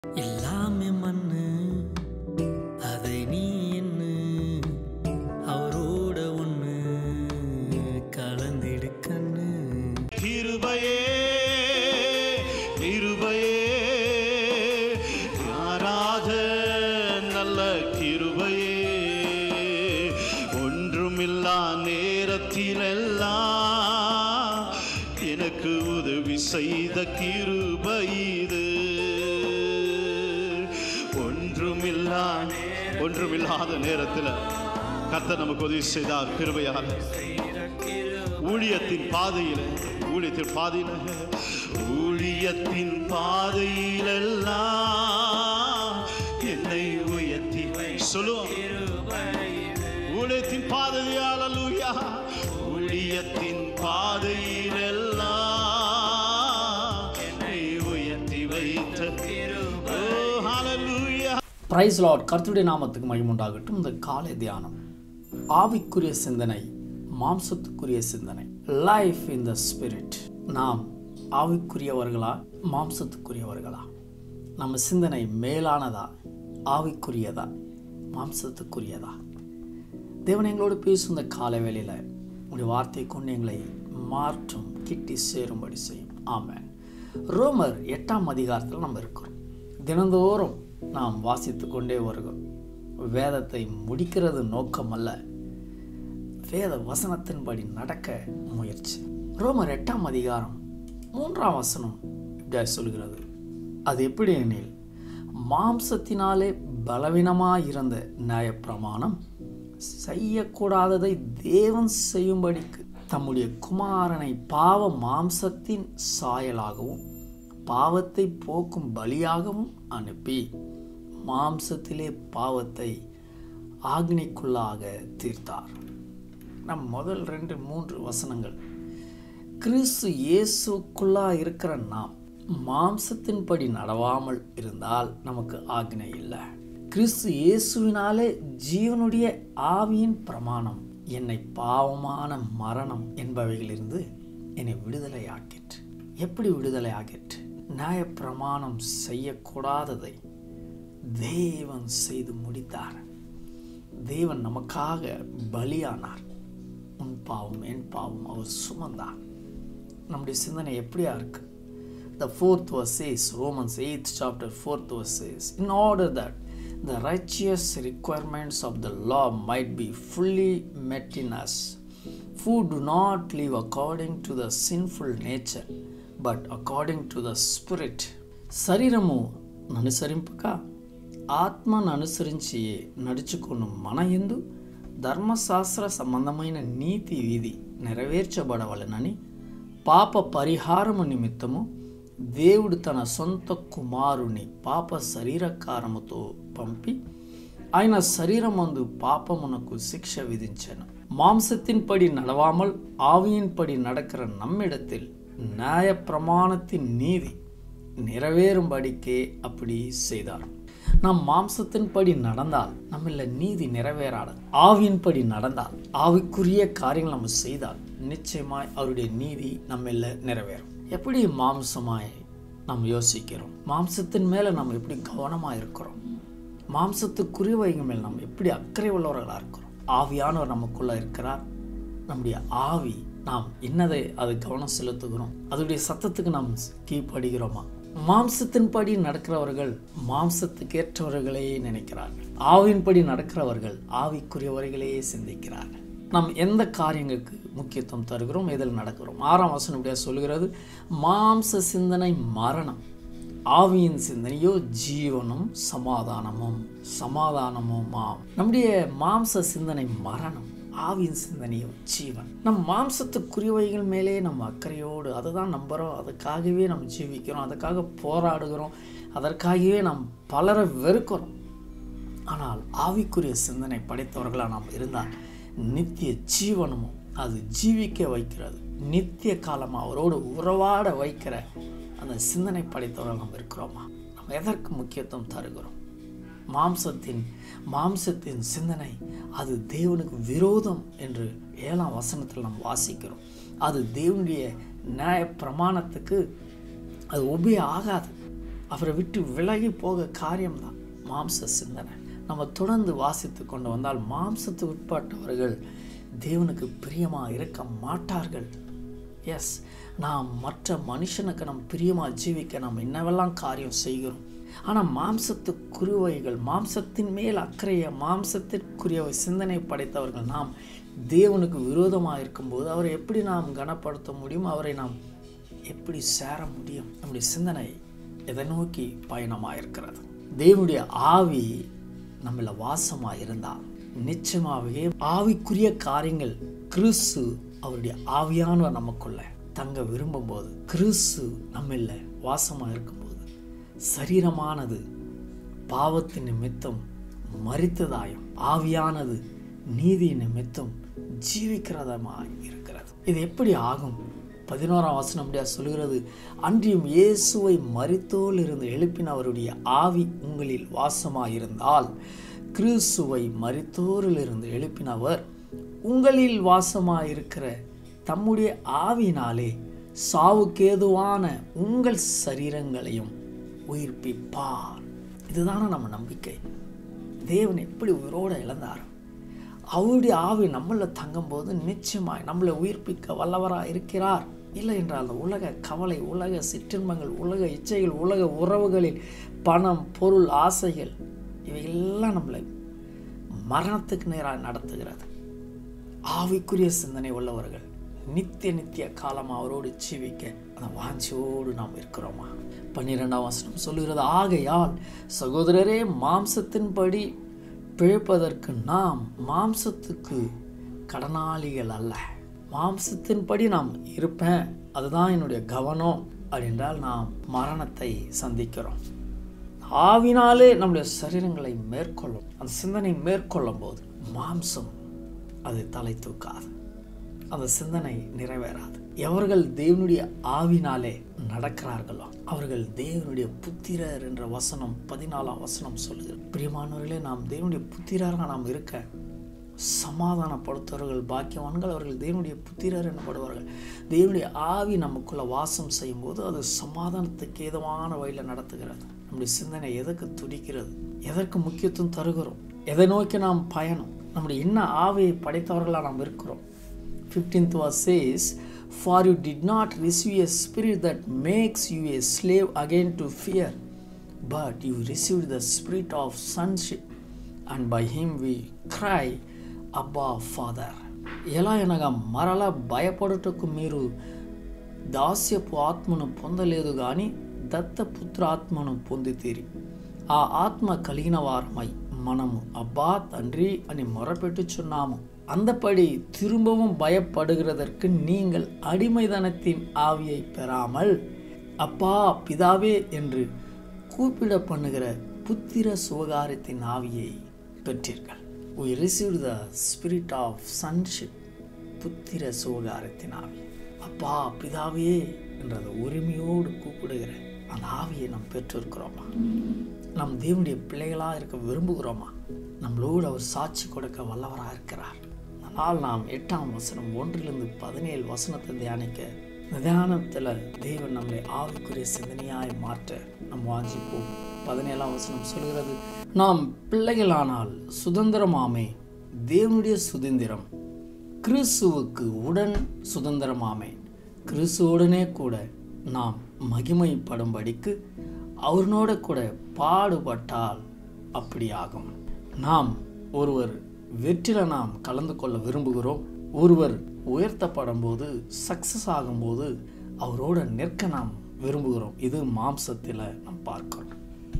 எல்லாமே மண்ணு அதை நீ என்ன அவரோட ஒண்ணு கலந்திடு கண்ணு கிருபையே கிருபையே யாராத நல்ல கிருபையே ஒன்றுமில்லா நேரத்திலெல்லாம் எனக்கு உதவி செய்த கிருபை இது ஒன்றுமில்லா ஒன்றுமில்லாத நேரத்தில் கர்த்தர் நமக்கு உதவி செய்தார் கிருபையால் ஊழியத்தின் பாதையில் ஊழியத்தின் பாதையில் ஊழியத்தின் பாதையிலெல்லாம் என்னை உயர்த்தி சொல்லுவோம் ஊழியத்தின் பாதையால் அல்லூயா ஊழியத்தின் பாதையிலெல்லாம் என்னை உயர்த்தி வைத்த ஓ ஹalleluya பிரைஸ் லார்ட் கர்த்தருடைய நாமத்துக்கு மகிமுண்டாகட்டும் இந்த காலை தியானம் ஆவிக்குரிய சிந்தனை மாம்சத்துக்குரிய சிந்தனை லைஃப் இன் த ஸ்பிரிட் நாம் ஆவிக்குரியவர்களா மாம்சத்துக்குரியவர்களா நம்ம சிந்தனை மேலானதா ஆவிக்குரியதா மாம்சத்துக்குரியதா தேவன் எங்களோடு பேசும் இந்த காலை வேளையில் உங்களுடைய வார்த்தை கொண்டு எங்களை மாற்றும் கிட்டி சேரும்படி செய்யும் ஆமென் ரோமர் எட்டாம் அதிகாரத்தில் நம்ம இருக்கிறோம் தினந்தோறும் நாம் வாசித்து கொண்டே வருகிறோம் வேதத்தை முடிக்கிறது நோக்கமல்ல வேத வசனத்தின்படி நடக்க முயற்சி ரோமர் எட்டாம் அதிகாரம் மூன்றாம் வசனம் இப்படியா சொல்கிறது அது எப்படி எனில் மாம்சத்தினாலே பலவீனமாயிருந்த நியாயப்பிரமாணம் செய்யக்கூடாததை தேவன் செய்யும்படிக்கு தம்முடைய குமாரனை பாவ மாம்சத்தின் சாயலாகவும் பாவத்தை போக்கும் பலியாகவும் அனுப்பி மாம்சத்திலே பாவத்தை ஆக்னிக்குள்ளாக தீர்த்தார் நம் முதல் ரெண்டு மூன்று வசனங்கள் கிறிஸ்து இயேசுக்குள்ளா இருக்கிற நாம் மாம்சத்தின்படி நடவாமல் இருந்தால் நமக்கு ஆக்னை இல்லை கிறிஸ்து இயேசுவினாலே ஜீவனுடைய ஆவியின் பிரமாணம் என்னை பாவமான மரணம் என்பவைகளிலிருந்து என்னை விடுதலை ஆக்கிற்று எப்படி விடுதலை ஆகிற்று நியாயப்பிரமாணம் செய்யக்கூடாததை தேவன் செய்து முடித்தார் தேவன் நமக்காக பலியானார் உன் பாவம் என் பாவம் அவர் சுமந்தார் நம்முடைய சிந்தனை எப்படியா இருக்கு The fourth verse says, Romans 8th chapter 4th verse says, in order that the righteous requirements of the law might be fully met in us, who do not live according to the sinful nature, but according to the Spirit. శరీరము అనుసరింపక ఆత్మను అనుసరించి నడుచుకున్న మన ఎందు ధర్మశాస్త్ర సంబంధమైన నీతి విధి నెరవేర్చబడవలనని పాప పరిహారము నిమిత్తము దేవుడు తన సొంత కుమారుని పాప శరీరకారముతో పంపి ఆయన శరీరమందు పాపమునకు శిక్ష விதிச்சன மாம்சத்தின்படி நடவாமல் ஆவியின்படி நடக்கிற நம்மிடத்தில் நியாய பிரமாணத்தின் நீதி நிறைவேறும்படிக்கே அப்படி செய்தார் நாம் மாம்சத்தின்படி நடந்தால் நம்மள நீதி நிறைவேறாது ஆவியின்படி நடந்தால் ஆவிக்குரிய காரியங்கள் நம்ம செய்தால் நிச்சயமாய் அவருடைய நீதி நம்மள நிறைவேறும் எப்படி மாம்சமாய் நாம் யோசிக்கிறோம் மாம்சத்தின் மேலே நம்ம எப்படி கவனமாக இருக்கிறோம் மாம்சத்துக்குரியவைகள் மேல் நம்ம எப்படி அக்கறை உள்ளவர்களாக இருக்கிறோம் ஆவியானவர் நமக்குள்ள இருக்கிறார் நம்முடைய ஆவி நாம் என்னதை அது கவனம் செலுத்துகிறோம் அதனுடைய சத்தத்துக்கு நாம் கீழ்ப்படுகிறோமா மாம்சத்தின்படி நடக்கிறவர்கள் மாம்சத்துக்கு ஏற்றவர்களே நினைக்கிறார்கள் ஆவியின்படி நடக்கிறவர்கள் ஆவிக்குரியவர்களே சிந்திக்கிறார்கள் நாம் எந்த காரியங்களுக்கு முக்கியத்துவம் தருகிறோம் எதில் நடக்கிறோம் ஆறாம் வசனம் இப்படியா சொல்கிறது மாம்ச சிந்தனை மரணம் ஆவியின் சிந்தனையோ ஜீவனும் சமாதானமும் சமாதானமுமாம் நம்முடைய மாம்ச சிந்தனை மரணம் ஆவியின் சிந்தனையோ ஜீவன் நம் மாம்சத்துக்குரியவைகள் மேலே நம்ம அக்கறையோடு அதை தான் நம்புகிறோம் அதுக்காகவே நம்ம ஜீவிக்கிறோம் அதுக்காக போராடுகிறோம் அதற்காகவே நாம் பலரை வெறுக்கிறோம் ஆனால் ஆவிக்குரிய சிந்தனை படைத்தவர்களாக நாம் இருந்தால் நித்திய ஜீவனமும் அது ஜீவிக்க வைக்கிறது நித்திய காலமாக அவரோடு உறவாட வைக்கிற அந்த சிந்தனை படைத்தவர்கள் நம்ம இருக்கிறோமா நம்ம எதற்கு முக்கியத்துவம் தருகிறோம் மாம்சத்தின் மாம்சத்தின் சிந்தனை அது தேவனுக்கு விரோதம் என்று ஏழாம் வசனத்தில் நாம் வாசிக்கிறோம் அது தேவனுடைய நியாய பிரமாணத்துக்கு அது ஒபே ஆகாது அவரை விட்டு விலகி போக காரியம்தான் மாம்ச சிந்தனை நம்ம தொடர்ந்து வாசித்து கொண்டு வந்தால் மாம்சத்துக்கு உட்பட்டவர்கள் தேவனுக்கு பிரியமாக இருக்க மாட்டார்கள் எஸ் நாம் மற்ற மனுஷனுக்கு நம் பிரியமாக ஜீவிக்க நாம் என்னவெல்லாம் காரியம் செய்கிறோம் ஆனால் மாம்சத்து குருவைகள் மாம்சத்தின் மேல் அக்கறைய மாம்சத்திற்குரிய சிந்தனை படைத்தவர்கள் நாம் தேவனுக்கு விரோதமாக இருக்கும்போது அவரை எப்படி நாம் கனப்படுத்த முடியும் அவரை நாம் எப்படி சேர முடியும் நம்முடைய சிந்தனை எதை நோக்கி பயணமாக இருக்கிறது தேவனுடைய ஆவி நம்மள வாசமாக இருந்தால் நிச்சயமாகவே ஆவிக்குரிய காரியங்கள் கிறிஸ்து அவருடைய ஆவியானவர் நமக்குள்ள தங்க விரும்பும்போது கிறிஸ்து நம்மள வாசமாக இருக்கும்போது சரீரமானது பாவத்தின் நிமித்தம் மறித்ததாயும் ஆவியானது நீதி நிமித்தம் ஜீவிக்கிறதமாய் இருக்கிறது இது எப்படி ஆகும் பதினோராம் வசனம் அப்படியா சொல்கிறது அன்றியும் இயேசுவை மறித்தோல் இருந்து எழுப்பின அவருடைய ஆவி உங்களில் வாசமாயிருந்தால் கிறிஸ்துவை மறித்தோரிலிருந்து எழுப்பினவர் உங்களில் வாசமாயிருக்கிற தம்முடைய ஆவினாலே சாவுக்கேதுவான உங்கள் சரீரங்களையும் உயிர்ப்பிப்பார் இதுதானே நம்ம நம்பிக்கை தேவன் எப்படி உயிரோடு இழந்தார் அவருடைய ஆவி நம்மளில் தங்கும்போது நிச்சயமாய் நம்மளை உயிர்ப்பிக்க வல்லவராக இருக்கிறார் இல்லை என்றால் அந்த உலக கவலை உலக சிற்றின்பங்கள் உலக இச்சைகள் உலக உறவுகளில் பணம் பொருள் ஆசைகள் இவையெல்லாம் நம்மளை மரணத்துக்கு நேராக நடத்துகிறது ஆவிக்குரிய சிந்தனை உள்ளவர்கள் நித்திய நித்திய காலம் அவரோடு ஜீவிக்க அந்த வாஞ்சியோடு நாம் இருக்கிறோமா பன்னிரெண்டாம் வசனம் சொல்லுகிறது ஆகையால் சகோதரரே மாம்சத்தின்படி பிழைப்பதற்கு நாம் மாம்சத்துக்கு கடனாளிகள் அல்ல மாம்சத்தின்படி நாம் இருப்பேன் அதுதான் என்னுடைய கவனம் அப்படின்றால் நாம் மரணத்தை சந்திக்கிறோம் ஆவினாலே நம்முடைய சரீரங்களை மேற்கொள்ளும் அந்த சிந்தனை மேற்கொள்ளும் போது மாம்சம் அது தலை தூக்காது அந்த சிந்தனை நிறைவேறாது எவர்கள் தேவனுடைய ஆவினாலே நடக்கிறார்களோ அவர்கள் தேவனுடைய புத்திரர் என்ற வசனம் பதினாலாம் வசனம் சொல்லுகிறது பிரியமானவர்களே நாம் தேவனுடைய புத்திரராக நாம் இருக்க சமாதானப்படுத்துவர்கள் பாக்கியவான்கள் அவர்கள் தேவனுடைய புத்திரர் எனப்படுவார்கள் தேவனுடைய ஆவி நமக்குள்ள வாசம் செய்யும்போது அது சமாதானத்துக்கு ஏதுவான வழியில் நடத்துகிறது நம்முடைய சிந்தனை எதற்கு துடிக்கிறது எதற்கு முக்கியத்துவம் தருகிறோம் எதை நோக்கி நாம் பயணம் நம்முடைய என்ன ஆவியை படைத்தவர்களாக நாம் இருக்கிறோம் 15th verse says, For you did not receive a spirit that makes you a slave again to fear, but you received the spirit of sonship, and by him we cry, Abba, Father. ఎలా అనగా మరలా భయపడుటకు మీరు దాస్యపు ఆత్మను పొందలేదు కానీ దత్తపుత్ర ఆత్మను పొందితీరి ఆ ఆత్మ కలిగిన వారమై మనము అబ్బా తండ్రి అని మొరపెట్టుచున్నాము அந்தப்படி திரும்பவும் பயப்படுகிறதற்கு நீங்கள் அடிமைதனத்தின் ஆவியை பெறாமல் அப்பா பிதாவே என்று கூப்பிட பண்ணுகிற புத்திர சுவகாரத்தின் ஆவியை பெற்றீர்கள் we received the spirit of sonship புத்திர சுவகாரத்தின் ஆவி அப்பா பிதாவே என்ற அந்த உரிமையோடு கூப்பிடுகிற அந்த ஆவியை நாம் பெற்றிருக்கிறோமா நம் தேவனுடைய பிள்ளைகளாக இருக்க விரும்புகிறோமா நம்மளோடு அவர் சாட்சி கொடுக்க வல்லவராக இருக்கிறார் ஆனால் நாம் எட்டாம் வசனம் ஒன்றிலிருந்து பதினேழு வசனத்தை தியானிக்க இந்த தியானத்தில் தேவன் நம்மை ஆவிக்குரிய சிந்தனையாய் மாற்ற நம் வாஞ்சிப்போம் பதினேழாம் வசனம் சொல்கிறது நாம் பிள்ளைகளானால் சுதந்திரமாமே தேவனுடைய சுதந்திரம் கிறிஸ்துவுக்கு உடன் சுதந்திரமாமே கிறிஸ்துவுடனே கூட நாம் மகிமைப்படும்படிக்கு அவனோட கூட பாடுபட்டால் அப்படியாகும் நாம் ஒருவர் வெற்றில நாம் கலந்து கொள்ள விரும்புகிறோம் ஒருவர் உயர்த்தப்படும் போது சக்சஸ் ஆகும்போது அவரோட நிற்க நாம் விரும்புகிறோம் இது மாம்சத்தில் நாம் பார்க்கிறோம்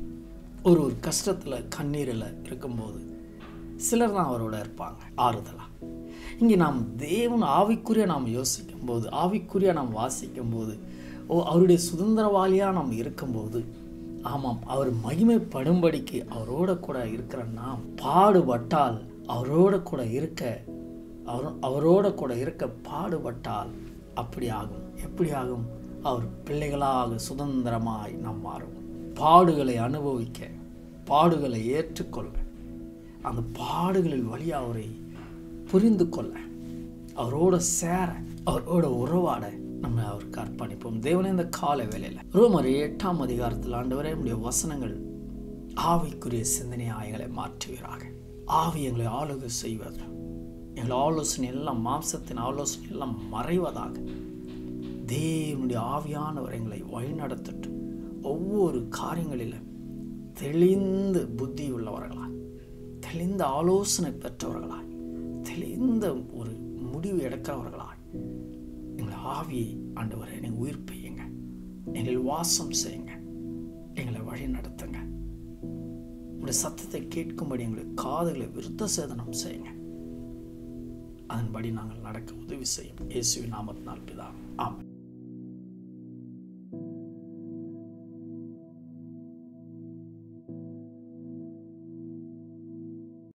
ஒரு ஒரு கஷ்டத்தில் கண்ணீரில் இருக்கும்போது சிலர் தான் அவரோட இருப்பாங்க ஆறுதலாக இங்கே நாம் தேவன் ஆவிக்குரிய நாம் யோசிக்கும் போது ஆவிக்குரிய நாம் வாசிக்கும் போது ஓ அவருடைய சுதந்திரவாளியாக நாம் இருக்கும்போது ஆமாம் அவர் மகிமைப்படும்படிக்கு அவரோட கூட இருக்கிற நாம் பாடுபட்டால் அவரோட கூட இருக்க அவர் அவரோட கூட இருக்க பாடுபட்டால் அப்படி ஆகும் எப்படி ஆகும் அவர் பிள்ளைகளாக சுதந்திரமாய் நாம் மாறும் பாடுகளை அனுபவிக்க பாடுகளை ஏற்றுக்கொள்ள அந்த பாடுகளில் வழி அவரை புரிந்து கொள்ள அவரோட சேர அவரோட உறவாட நம்ம அவருக்கு அர்ப்பணிப்போம் தேவனே இந்த கால வேலையில் ரோமர் எட்டாம் அதிகாரத்தில் ஆண்டவரே நம்முடைய வசனங்கள் ஆவிக்குரிய சிந்தனையாக எங்களை மாற்றுவீராக ஆவி எங்களை ஆளுகை செய்வது எங்கள் ஆலோசனை எல்லாம் மாம்சத்தின் ஆலோசனை எல்லாம் மறைவதாக தேவனுடைய ஆவியானவர் எங்களை வழிநடத்தட்டும் ஒவ்வொரு காரியங்களிலும் தெளிந்த புத்தி உள்ளவர்களாய் தெளிந்த ஆலோசனை பெற்றவர்களாய் தெளிந்த ஒரு முடிவு எடுக்கிறவர்களாய் எங்களை ஆவியை ஆண்டவரை நீங்கள் உயிர்ப்பையுங்க எங்கள் வாசம் செய்யுங்க எங்களை வழி நடத்துங்க உங்களுடைய சத்தத்தை கேட்கும்படி எங்களுக்கு காதுகளை விருத்த சேதனம் செய்யுங்க அதன்படி நாங்கள் நடக்க உதவி செய்யும் இயேசுவின் நாமத்தினால் பிதா ஆமென்